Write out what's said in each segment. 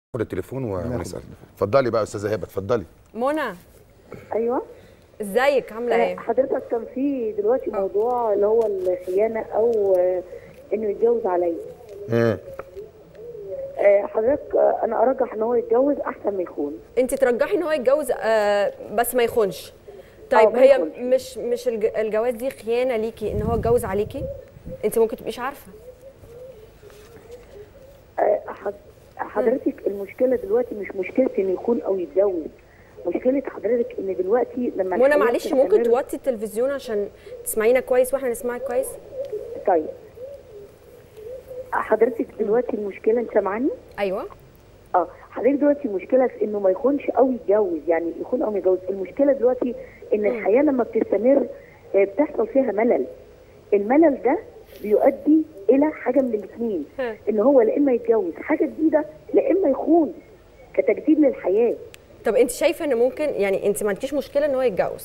ناخد التليفون ونسال اتفضلي بقى استاذه هبه اتفضلي منى ايوه ازيك عامله ايه حضرتك كان في دلوقتي موضوع اللي هو الخيانه او آه، انه يتجوز عليا امم آه، حضرتك آه، انا ارجح ان هو يتجوز احسن ما يخون انت ترجحي ان هو يتجوز آه بس ما يخونش طيب ما هي يخونش. مش مش الج- الجواز دي خيانه ليكي ان هو اتجوز عليكي انت ممكن تبقيش عارفه آه، حض- حضرتك المشكله دلوقتي مش مشكله انه يخون او يتجوز مشكله حضرتك ان دلوقتي لما منى الحياة معلش ممكن تستمر- توطي التلفزيون عشان تسمعينا كويس واحنا نسمعك كويس طيب حضرتك دلوقتي المشكله انت سامعني؟ ايوه اه حضرتك دلوقتي المشكله في انه ما يخونش او يتجوز يعني يخون او ما يتجوز المشكله دلوقتي ان الحياه لما بتستمر آه، بتحصل فيها ملل الملل ده بيؤدي الى حاجه من الاثنين ها. ان هو لا اما يتجوز حاجه جديده لا اما يخون كتجديد للحياه طب انت شايفه ان ممكن يعني انت ما عندكيش مشكله ان هو يتجوز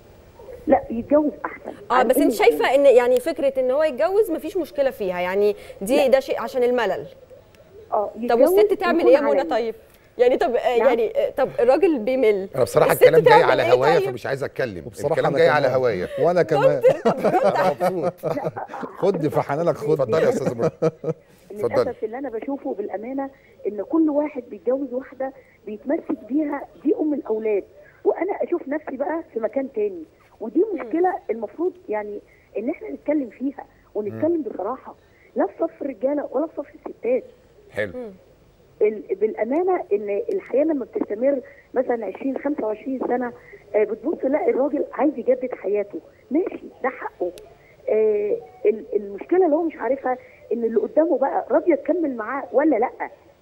لا يتجوز احسن اه عن بس إنه انت شايفه ان يعني فكره ان هو يتجوز مفيش مشكله فيها يعني دي ده شيء عشان الملل اه طب يتجوز والست تعمل يكون ايه يا منى علني. طيب يعني طب آه، نعم. يعني آه، طب الراجل بيمل انا بصراحه الست الكلام جاي تعمل على إيه هوايا طيب؟ فمش عايز اتكلم وبصراحه الكلام أنا جاي على كمان. هوايا وانا كمان انا مبسوط خدني في حنانك خدني اتفضلي يا استاذه منى اتفضلي للاسف اللي انا بشوفه بالامانه ان كل واحد بيتجوز واحده بيتمسك بيها دي ام الاولاد وانا اشوف نفسي بقى في مكان تاني ودي مشكله المفروض يعني ان احنا نتكلم فيها ونتكلم بصراحه لا في صف الرجاله ولا في صف الستات حلو ال- بالامانه ان الحياه لما بتستمر مثلا 20 25 سنه آه، بتبص لا الراجل عايز يجدد حياته ماشي ده حقه آه، ال- المشكله اللي هو مش عارفها ان اللي قدامه بقى راضيه تكمل معاه ولا لا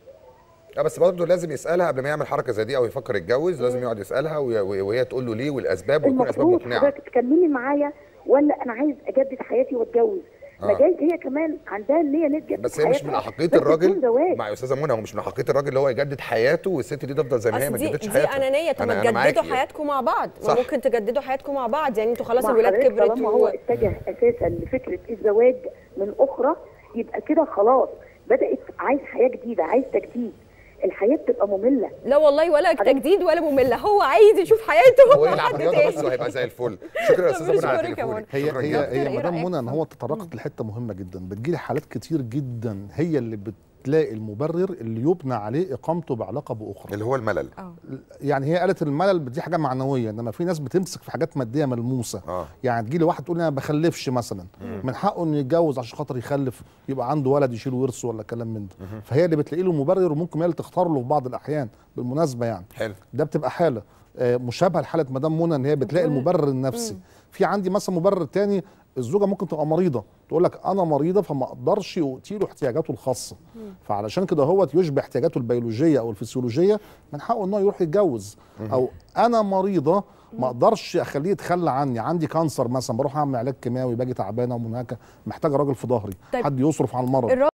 اه بس برضه لازم يسالها قبل ما يعمل حركه زي دي او يفكر يتجوز لازم يقعد يسالها وهي وهي تقول له ليه والاسباب وتكون اسباب المفروض مقنعه حضرتك تكملي معايا ولا انا عايز اجدد حياتي واتجوز ما آه. جايز هي كمان عندها ان هي نتجدد بس هي مش من حياتها، احقيه بس يكون الراجل زواج. مع يا استاذه منى هو مش من احقيه الراجل اللي هو يجدد حياته والست دي تفضل زي ما هي اصل ما دي تجددش دي حياتها انانيه طب أنا- ما أنا تجددوا معاكي. حياتكم مع بعض ما صح. ممكن تجددوا حياتكم مع بعض يعني انتوا خلاص مع الولاد حضرتك كبرت طالما هو و... اتجه اساسا لفكره الزواج من اخرى يبقى كده خلاص بدات عايز حياه جديده عايز تجديد الحياه بتبقى ممله لا والله ولا تجديد ولا ممله هو عايز يشوف حياته هو مع يلعب حد رياضه بس تاني. وهيبقى زي الفل شكرا يا استاذه منى على بشكرك يا تليفونك هي شكرا هي جدا دكتور، هي إيه مدام رأيك؟ منى ان هو تطرقت لحته مهمه جدا بتجيلي حالات كتير جدا هي اللي بتلاقي المبرر اللي يبنى عليه اقامته بعلاقه باخرى اللي هو الملل اه يعني هي قالت الملل دي حاجه معنويه انما في ناس بتمسك في حاجات ماديه ملموسه اه يعني تجي لي واحد تقول لي انا ما بخلفش مثلا من حقه انه يتجوز عشان خاطر يخلف يبقى عنده ولد يشيل ورثه ولا كلام من ده فهي اللي بتلاقي له مبرر وممكن هي اللي تختار له في بعض الاحيان بالمناسبه يعني حلو ده بتبقى حاله آه، مشابهه لحاله مدام منى ان هي بتلاقي المبرر النفسي في عندي مثلا مبرر تاني الزوجه ممكن تبقى مريضه تقول لك انا مريضه فما اقدرش اوتي له احتياجاته الخاصه فعلشان كده هو يشبع احتياجاته البيولوجيه او الفسيولوجيه من حقه ان هو يروح يتجوز او انا مريضه ما اقدرش اخليه يتخلى عني عندي كانسر مثلا بروح اعمل علاج كيماوي باجي تعبانه ومنهكه محتاجه راجل في ظهري طيب. حد يصرف على المرض الراجل